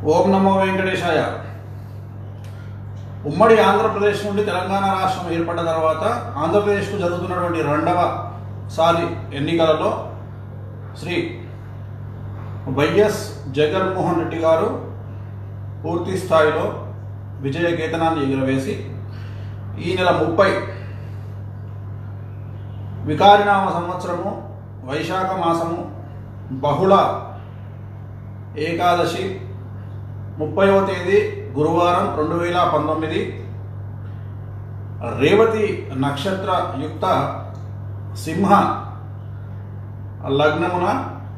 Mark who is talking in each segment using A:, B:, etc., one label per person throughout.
A: ఓం నమో వెంకటేశాయ ఉమ్మడి ఆంధ్రప్రదేశ్ నుండి తెలంగాణ రాష్ట్రం ఏర్పడ్డ తర్వాత ఆంధ్రప్రదేశ్కు జరుగుతున్నటువంటి రెండవ సారి ఎన్నికలలో శ్రీ వైఎస్ జగన్మోహన్ రెడ్డి గారు పూర్తి స్థాయిలో విజయ కేతనాన్ని ఎగురవేసి ఈ నెల ముప్పై వికారినామ సంవత్సరము వైశాఖ మాసము బహుళ ఏకాదశి ముప్పైవ తేదీ గురువారం రెండు వేల పంతొమ్మిది రేవతి నక్షత్ర యుక్త సింహ లగ్నమున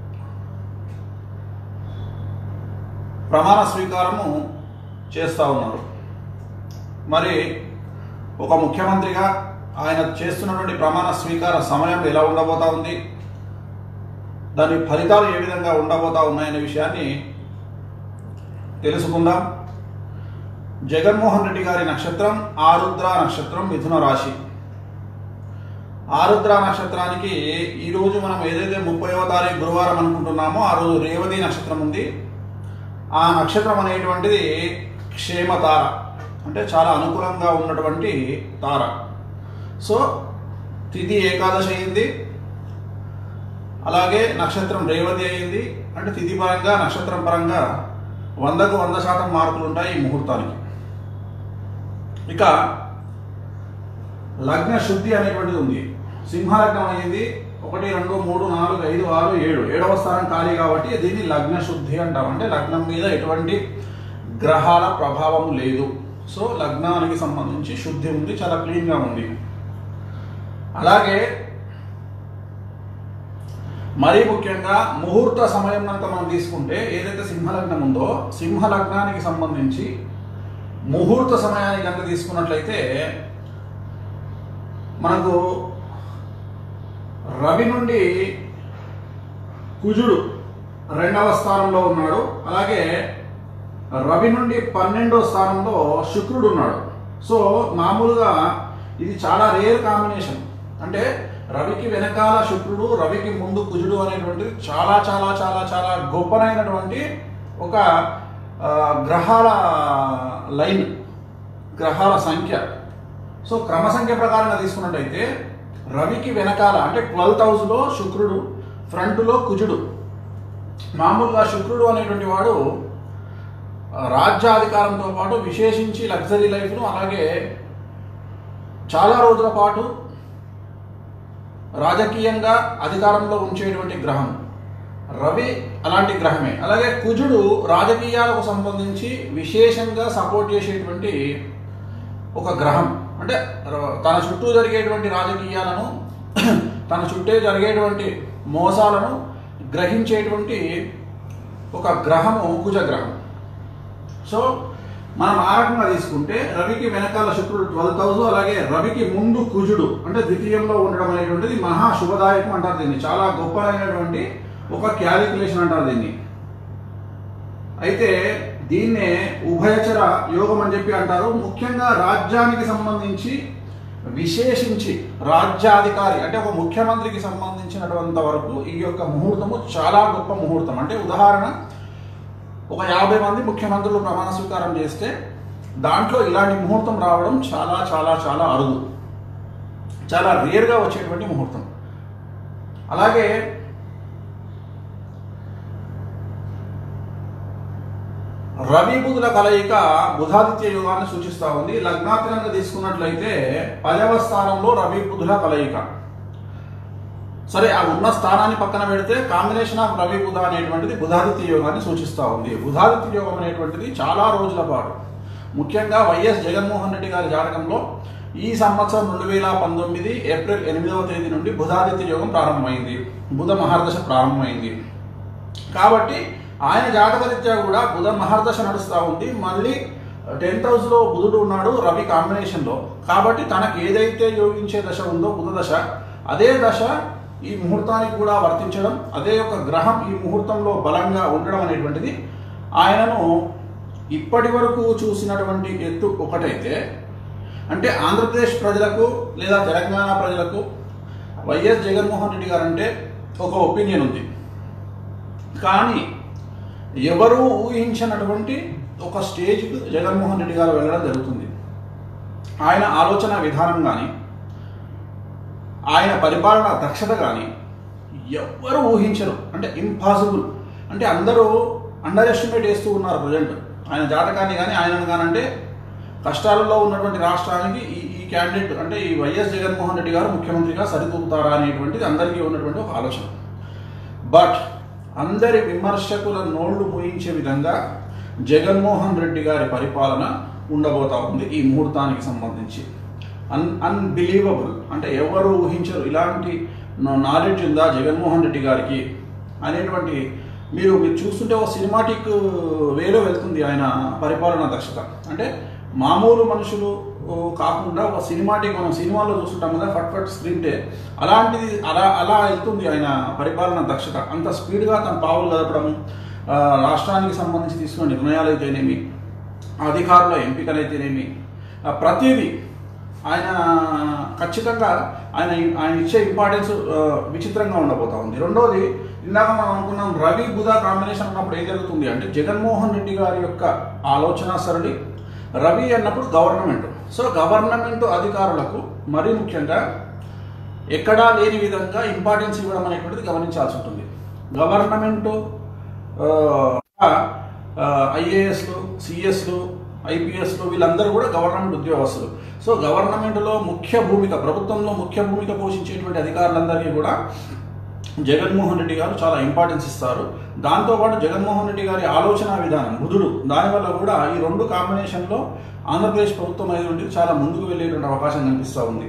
A: ప్రమాణ స్వీకారము చేస్తూ ఉన్నారు మరి ఒక ముఖ్యమంత్రిగా ఆయన చేస్తున్నటువంటి ప్రమాణ స్వీకార సమయం ఎలా ఉండబోతా ఉంది దాని ఫలితాలు ఏ విధంగా ఉండబోతా ఉన్నాయనే విషయాన్ని తెలుసుకుందాం జగన్మోహన్ రెడ్డి గారి నక్షత్రం ఆరుద్ర నక్షత్రం మిథున రాశి ఆరుద్ర నక్షత్రానికి ఈరోజు మనం ఏదైతే ముప్పైవ తారీఖు గురువారం అనుకుంటున్నామో ఆ రోజు రేవతి నక్షత్రం ఉంది ఆ నక్షత్రం అనేటువంటిది క్షేమతార అంటే చాలా అనుకూలంగా ఉన్నటువంటి తార సో తిథి ఏకాదశి అయింది అలాగే నక్షత్రం రేవతి అయింది అంటే తిథి పరంగా నక్షత్రం పరంగా వందకు వంద శాతం మార్కులు ఉంటాయి ఈ ముహూర్తానికి ఇక లగ్న శుద్ధి అనేటువంటిది ఉంది సింహలగ్నం అయింది ఒకటి రెండు మూడు నాలుగు ఐదు ఆరు ఏడు ఏడవ స్థానం ఖాళీ కాబట్టి దీన్ని లగ్న శుద్ధి అంటాం అంటే లగ్నం మీద ఎటువంటి గ్రహాల ప్రభావం లేదు సో లగ్నానికి సంబంధించి శుద్ధి ఉంది చాలా క్లీన్గా ఉంది అలాగే మరీ ముఖ్యంగా ముహూర్త సమయం కనుక మనం తీసుకుంటే ఏదైతే సింహలగ్నం ఉందో సింహలగ్నానికి సంబంధించి ముహూర్త సమయాన్ని కనుక తీసుకున్నట్లయితే మనకు రవి నుండి కుజుడు రెండవ స్థానంలో ఉన్నాడు అలాగే రవి నుండి పన్నెండో స్థానంలో శుక్రుడు ఉన్నాడు సో మామూలుగా ఇది చాలా రేర్ కాంబినేషన్ అంటే రవికి వెనకాల శుక్రుడు రవికి ముందు కుజుడు అనేటువంటిది చాలా చాలా చాలా చాలా గొప్పనైనటువంటి ఒక ఆ, గ్రహాల లైన్ గ్రహాల సంఖ్య సో క్రమ సంఖ్య ప్రకారంగా తీసుకున్నట్టయితే రవికి వెనకాల అంటే ట్వెల్త్ హౌస్లో శుక్రుడు ఫ్రంట్లో కుజుడు మామూలుగా శుక్రుడు అనేటువంటి వాడు ఆ, రాజ్యాధికారంతో పాటు విశేషించి లగ్జరీ లైఫ్ను అలాగే చాలా రోజుల పాటు రాజకీయంగా అధికారంలో ఉంచేటువంటి గ్రహం రవి అలాంటి గ్రహమే అలాగే కుజుడు రాజకీయాలకు సంబంధించి విశేషంగా సపోర్ట్ చేసేటువంటి ఒక గ్రహం అంటే ర- తన చుట్టూ జరిగేటువంటి రాజకీయాలను తన చుట్టే జరిగేటువంటి మోసాలను గ్రహించేటువంటి ఒక గ్రహము కుజగ్రహం సో మనం ఆ రకంగా తీసుకుంటే రవికి వెనకాల శుక్రుడు ట్వెల్త్ హౌస్ అలాగే రవికి ముందు కుజుడు అంటే ద్వితీయంలో ఉండడం అనేటువంటిది మహా శుభదాయకం అంటారు దీన్ని చాలా గొప్పదైనటువంటి ఒక క్యాలిక్యులేషన్ అంటారు దీన్ని అయితే దీన్నే ఉభయచర యోగం అని చెప్పి అంటారు ముఖ్యంగా రాజ్యానికి సంబంధించి విశేషించి రాజ్యాధికారి అంటే ఒక ముఖ్యమంత్రికి సంబంధించినటువంటి వరకు ఈ యొక్క ముహూర్తము చాలా గొప్ప ముహూర్తం అంటే ఉదాహరణ ఒక యాభై మంది ముఖ్యమంత్రులు ప్రమాణ స్వీకారం చేస్తే దాంట్లో ఇలాంటి ముహూర్తం రావడం చాలా చాలా చాలా అరుదు చాలా రేర్గా వచ్చేటువంటి ముహూర్తం అలాగే రవి బుధుల కలయిక బుధాదిత్య యుగాన్ని సూచిస్తూ ఉంది లగ్నాత్మకంగా తీసుకున్నట్లయితే పదవ స్థానంలో రవి బుధుల కలయిక సరే ఆ ఉన్న స్థానాన్ని పక్కన పెడితే కాంబినేషన్ ఆఫ్ రవి బుధ అనేటువంటిది బుధాదిత్య యోగాన్ని సూచిస్తూ ఉంది బుధాదిత్య యోగం అనేటువంటిది చాలా రోజుల పాటు ముఖ్యంగా వైఎస్ జగన్మోహన్ రెడ్డి గారి జాతకంలో ఈ సంవత్సరం రెండు వేల పంతొమ్మిది ఏప్రిల్ ఎనిమిదవ తేదీ నుండి బుధాదిత్య యోగం ప్రారంభమైంది బుధ మహర్దశ ప్రారంభమైంది కాబట్టి ఆయన జాతకరీత్యా కూడా బుధ మహర్దశ నడుస్తూ ఉంది మళ్ళీ టెన్త్ హౌస్లో బుధుడు ఉన్నాడు రవి కాంబినేషన్లో కాబట్టి తనకు ఏదైతే యోగించే దశ ఉందో బుధ దశ అదే దశ ఈ ముహూర్తానికి కూడా వర్తించడం అదే ఒక గ్రహం ఈ ముహూర్తంలో బలంగా ఉండడం అనేటువంటిది ఆయనను ఇప్పటి వరకు చూసినటువంటి ఎత్తు ఒకటైతే అంటే ఆంధ్రప్రదేశ్ ప్రజలకు లేదా తెలంగాణ ప్రజలకు వైఎస్ జగన్మోహన్ రెడ్డి గారు అంటే ఒక ఒపీనియన్ ఉంది కానీ ఎవరూ ఊహించినటువంటి ఒక స్టేజ్కి జగన్మోహన్ రెడ్డి గారు వెళ్ళడం జరుగుతుంది ఆయన ఆలోచన విధానం కానీ ఆయన పరిపాలన దక్షత కానీ ఎవ్వరు ఊహించరు అంటే ఇంపాసిబుల్ అంటే అందరూ అండర్ ఎస్టిమేట్ చేస్తూ ఉన్నారు ప్రజెంట్ ఆయన జాతకాన్ని కానీ ఆయనను కానీ అంటే కష్టాలలో ఉన్నటువంటి రాష్ట్రానికి ఈ ఈ క్యాండిడేట్ అంటే ఈ వైఎస్ జగన్మోహన్ రెడ్డి గారు ముఖ్యమంత్రిగా సరితూపుతారా అనేటువంటిది అందరికీ ఉన్నటువంటి ఒక ఆలోచన బట్ అందరి విమర్శకుల నోళ్లు మూయించే విధంగా జగన్మోహన్ రెడ్డి గారి పరిపాలన ఉండబోతా ఉంది ఈ ముహూర్తానికి సంబంధించి అన్ అన్బిలీవబుల్ అంటే ఎవరు ఊహించరు ఇలాంటి నాలెడ్జ్ ఉందా జగన్మోహన్ రెడ్డి గారికి అనేటువంటి మీరు మీరు చూస్తుంటే ఒక సినిమాటిక్ వేలో వెళ్తుంది ఆయన పరిపాలన దక్షత అంటే మామూలు మనుషులు ఓ, కాకుండా ఒక సినిమాటిక్ మనం సినిమాల్లో చూస్తుంటాం కదా ఫట్ ఫట్ స్క్రీన్ టే అలాంటిది అలా అలా వెళ్తుంది ఆయన పరిపాలన దక్షత అంత స్పీడ్గా తన పావులు కదపడం ఆ, రాష్ట్రానికి సంబంధించి తీసుకున్న నిర్ణయాలు అయితేనేమి అధికారుల ఎంపికలైతేనేమి ఆ, ప్రతిదీ ఆయన ఖచ్చితంగా ఆయన ఆయన ఇచ్చే ఇంపార్టెన్స్ ఆ, విచిత్రంగా ఉండబోతా ఉంది రెండోది ఇందాక మనం అనుకున్నాం రవి బుధ కాంబినేషన్ ఉన్నప్పుడు ఏం జరుగుతుంది అంటే జగన్మోహన్ రెడ్డి గారి యొక్క ఆలోచన సరళి రవి అన్నప్పుడు గవర్నమెంట్ సో గవర్నమెంట్ అధికారులకు మరీ ముఖ్యంగా ఎక్కడా లేని విధంగా ఇంపార్టెన్స్ ఇవ్వడం అనేటువంటిది గమనించాల్సి ఉంటుంది గవర్నమెంట్ ఐఏఎస్లు సిఎస్లు ఐపీఎస్లు వీళ్ళందరూ కూడా గవర్నమెంట్ ఉద్యోగస్తులు సో గవర్నమెంట్లో ముఖ్య భూమిక ప్రభుత్వంలో ముఖ్య భూమిక పోషించేటువంటి అధికారులందరికీ కూడా జగన్మోహన్ రెడ్డి గారు చాలా ఇంపార్టెన్స్ ఇస్తారు దాంతోపాటు జగన్మోహన్ రెడ్డి గారి ఆలోచన విధానం బుధుడు దానివల్ల కూడా ఈ రెండు కాంబినేషన్లో ఆంధ్రప్రదేశ్ ప్రభుత్వం అనేది చాలా ముందుకు వెళ్ళేటువంటి అవకాశం కనిపిస్తూ ఉంది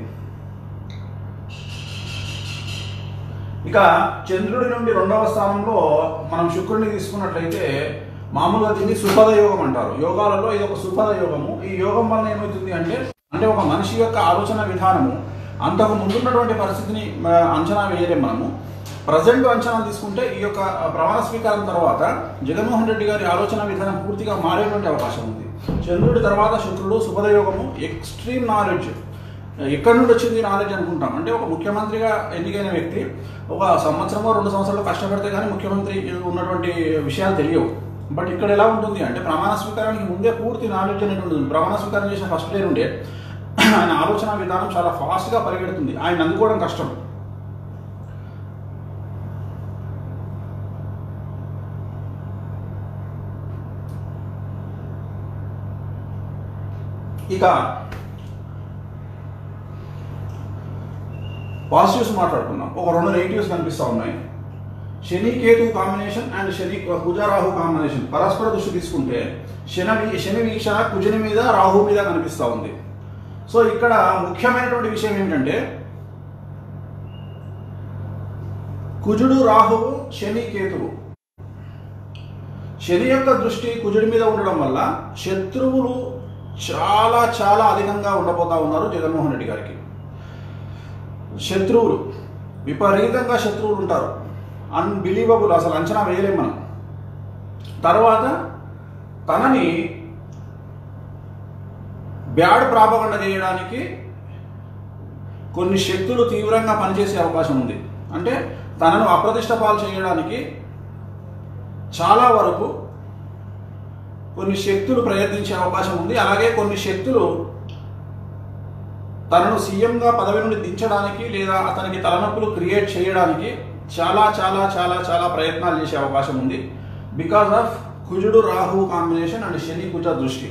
A: ఇక చంద్రుడి నుండి రెండవ స్థానంలో మనం శుక్రుడిని తీసుకున్నట్లయితే మామూలుగా దీన్ని సుపద యోగం అంటారు యోగాలలో ఇది ఒక సుపద యోగము ఈ యోగం వలన ఏమవుతుంది అంటే అంటే ఒక మనిషి యొక్క ఆలోచన విధానము అంతకు ముందున్నటువంటి పరిస్థితిని ఆ, అంచనా వేయలేం మనము ప్రజెంట్ అంచనా తీసుకుంటే ఈ యొక్క ప్రమాణ స్వీకారం తర్వాత జగన్మోహన్ రెడ్డి గారి ఆలోచన విధానం పూర్తిగా మారేటువంటి అవకాశం ఉంది చంద్రుడి తర్వాత శుక్రుడు సుపద యోగము ఎక్స్ట్రీమ్ నాలెడ్జ్ ఎక్కడి నుండి వచ్చింది నాలెడ్జ్ అనుకుంటాం అంటే ఒక ముఖ్యమంత్రిగా ఎన్నికైన వ్యక్తి ఒక సంవత్సరమో రెండు సంవత్సరాలు కష్టపడితే కానీ ముఖ్యమంత్రి ఉన్నటువంటి విషయాలు తెలియవు బట్ ఇక్కడ ఎలా ఉంటుంది అంటే ప్రమాణ స్వీకారానికి ముందే పూర్తి నాలెడ్జ్ అనేటువంటి ఉంది. ప్రమాణ స్వీకారం చేసిన ఫస్ట్ డే నుండే ఆయన ఆలోచన విధానం చాలా ఫాస్ట్గా పరిగెడుతుంది ఆయన అందుకోవడం కష్టం ఇక పాజిటివ్స్ మాట్లాడుకుందాం ఒక రెండు నెగిటివ్స్ కనిపిస్తూ ఉన్నాయి శని కేతు కాంబినేషన్ అండ్ శని కుజరాహు కాంబినేషన్ పరస్పర దృష్టి తీసుకుంటే శని శని వీక్షణ కుజని మీద రాహు మీద కనిపిస్తూ ఉంది సో ఇక్కడ ముఖ్యమైనటువంటి విషయం ఏమిటంటే కుజుడు రాహువు శని కేతువు శని యొక్క దృష్టి కుజుడి మీద ఉండడం వల్ల శత్రువులు చాలా చాలా అధికంగా ఉండబోతా ఉన్నారు జగన్మోహన్ రెడ్డి గారికి శత్రువులు విపరీతంగా శత్రువులు ఉంటారు అన్బిలీవబుల్ అసలు అంచనా వేయలేం మనం తర్వాత తనని బ్యాడ్ ప్రాపగండ చేయడానికి కొన్ని శక్తులు తీవ్రంగా పనిచేసే అవకాశం ఉంది అంటే తనను అప్రతిష్ట పాలు చేయడానికి చాలా వరకు కొన్ని శక్తులు ప్రయత్నించే అవకాశం ఉంది అలాగే కొన్ని శక్తులు తనను సీఎంగా పదవి నుండి దించడానికి లేదా అతనికి తలనొప్పులు క్రియేట్ చేయడానికి చాలా చాలా చాలా చాలా ప్రయత్నాలు చేసే అవకాశం ఉంది బికాస్ ఆఫ్ కుజుడు రాహు కాంబినేషన్ అండ్ శని కుజ దృష్టి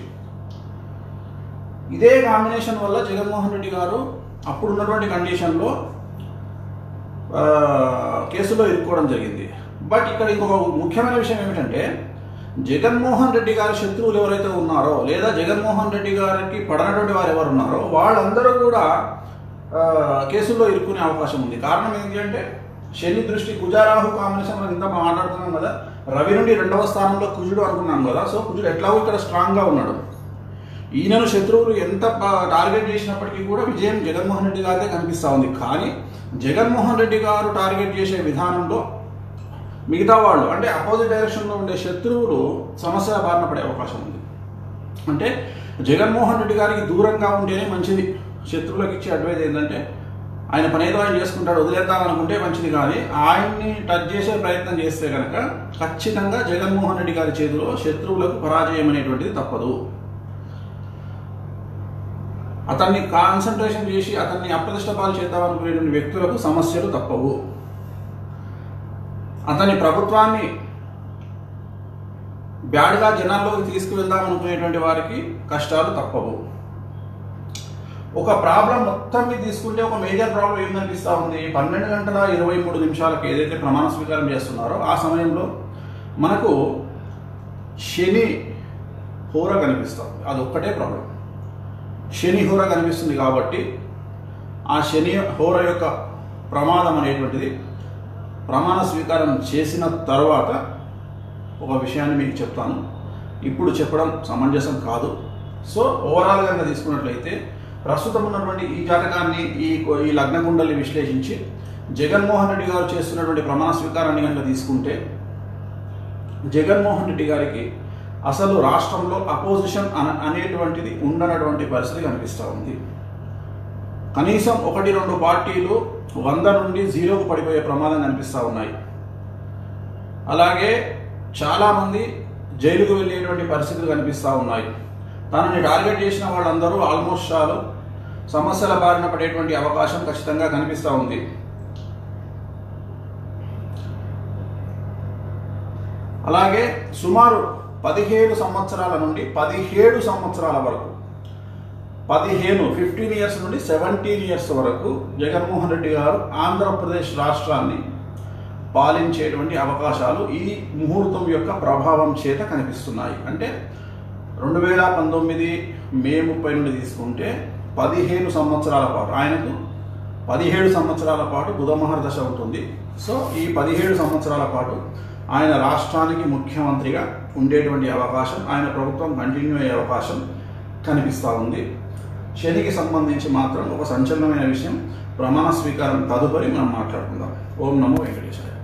A: ఇదే కాంబినేషన్ వల్ల జగన్మోహన్ రెడ్డి గారు అప్పుడు ఉన్నటువంటి కండిషన్లో ఆ, కేసులో ఇరుక్కోవడం జరిగింది బట్ ఇక్కడ ఇంకొక ముఖ్యమైన విషయం ఏమిటంటే జగన్మోహన్ రెడ్డి గారి శత్రువులు ఎవరైతే ఉన్నారో లేదా జగన్మోహన్ రెడ్డి గారికి పడనటువంటి వారు ఎవరు ఉన్నారో వాళ్ళందరూ కూడా ఆ, కేసుల్లో ఇరుక్కునే అవకాశం ఉంది కారణం ఏంటి అంటే శని దృష్టి కుజారాహు కాంబినేషన్ మనం ఇంత మాట్లాడుతున్నాం కదా రవి నుండి రెండవ స్థానంలో కుజుడు అనుకున్నాం కదా సో కుజుడు ఎట్లాగో ఇక్కడ స్ట్రాంగ్గా ఉన్నాడు ఈయనను శత్రువులు ఎంత ప- టార్గెట్ చేసినప్పటికీ కూడా విజయం జగన్మోహన్ రెడ్డి గారిదే కనిపిస్తూ ఉంది కానీ జగన్మోహన్ రెడ్డి గారు టార్గెట్ చేసే విధానంలో మిగతా వాళ్ళు అంటే అపోజిట్ డైరెక్షన్లో ఉండే శత్రువులు సమస్యల బారిన పడే అవకాశం ఉంది అంటే జగన్మోహన్ రెడ్డి గారికి దూరంగా ఉంటేనే మంచిది శత్రువులకు ఇచ్చే అడ్వైజ్ ఏంటంటే ఆయన పని ఏదో ఆయన చేసుకుంటాడు వదిలేద్దాం అనుకుంటే మంచిది కానీ ఆయన్ని టచ్ చేసే ప్రయత్నం చేస్తే కనుక ఖచ్చితంగా జగన్మోహన్ రెడ్డి గారి చేతిలో శత్రువులకు పరాజయం అనేటువంటిది తప్పదు అతన్ని కాన్సన్ట్రేషన్ చేసి అతన్ని అప్రతిష్ట పాలు చేద్దామనుకునేటువంటి వ్యక్తులకు సమస్యలు తప్పవు అతని ప్రభుత్వాన్ని బ్యాడ్గా జనాల్లోకి తీసుకువెళ్దాం అనుకునేటువంటి వారికి కష్టాలు తప్పవు ఒక ప్రాబ్లం మొత్తం మీద తీసుకుంటే ఒక మేజర్ ప్రాబ్లం ఏమనిపిస్తూ ఉంది పన్నెండు గంటల ఇరవై మూడు నిమిషాలకు ఏదైతే ప్రమాణ స్వీకారం చేస్తున్నారో ఆ సమయంలో మనకు శని హోర కనిపిస్తుంది అది ఒక్కటే ప్రాబ్లం శని హోర కనిపిస్తుంది కాబట్టి ఆ శని హోర యొక్క ప్రమాదం అనేటువంటిది ప్రమాణ స్వీకారం చేసిన తర్వాత ఒక విషయాన్ని మీకు చెప్తాను ఇప్పుడు చెప్పడం సమంజసం కాదు సో ఓవరాల్గా కనుక తీసుకున్నట్లయితే ప్రస్తుతం ఉన్నటువంటి ఈ జాతకాన్ని ఈ కొ- ఈ లగ్న కుండల్ని విశ్లేషించి జగన్మోహన్ రెడ్డి గారు చేస్తున్నటువంటి ప్రమాణ స్వీకారాన్ని కనుక తీసుకుంటే జగన్మోహన్ రెడ్డి గారికి అసలు రాష్ట్రంలో అపోజిషన్ అన అనేటువంటిది ఉండనటువంటి పరిస్థితి కనిపిస్తూ ఉంది కనీసం ఒకటి రెండు పార్టీలు వంద నుండి జీరోకు పడిపోయే ప్రమాదం కనిపిస్తూ ఉన్నాయి అలాగే చాలామంది జైలుకు వెళ్ళేటువంటి పరిస్థితులు కనిపిస్తూ ఉన్నాయి తనని టార్గెట్ చేసిన వాళ్ళందరూ ఆల్మోస్ట్ చాలు సమస్యల బారిన పడేటువంటి అవకాశం ఖచ్చితంగా కనిపిస్తూ ఉంది అలాగే సుమారు పదిహేడు సంవత్సరాల నుండి పదిహేడు సంవత్సరాల వరకు పదిహేను ఫిఫ్టీన్ ఇయర్స్ నుండి సెవెంటీన్ ఇయర్స్ వరకు జగన్మోహన్ రెడ్డి గారు ఆంధ్రప్రదేశ్ రాష్ట్రాన్ని పాలించేటువంటి అవకాశాలు ఈ ముహూర్తం యొక్క ప్రభావం చేత కనిపిస్తున్నాయి అంటే రెండు వేల పంతొమ్మిది మే ముప్పై నుండి తీసుకుంటే పదిహేను సంవత్సరాల పాటు ఆయనకు పదిహేడు సంవత్సరాల పాటు బుధమహర్ దశ ఉంటుంది సో ఈ పదిహేడు సంవత్సరాల పాటు ఆయన రాష్ట్రానికి ముఖ్యమంత్రిగా ఉండేటువంటి అవకాశం ఆయన ప్రభుత్వం కంటిన్యూ అయ్యే అవకాశం కనిపిస్తూ ఉంది శనికి సంబంధించి మాత్రం ఒక సంచలనమైన విషయం ప్రమాణ స్వీకారం తదుపరి మనం మాట్లాడుకుందాం ఓం నమో వెంకటేశ్వర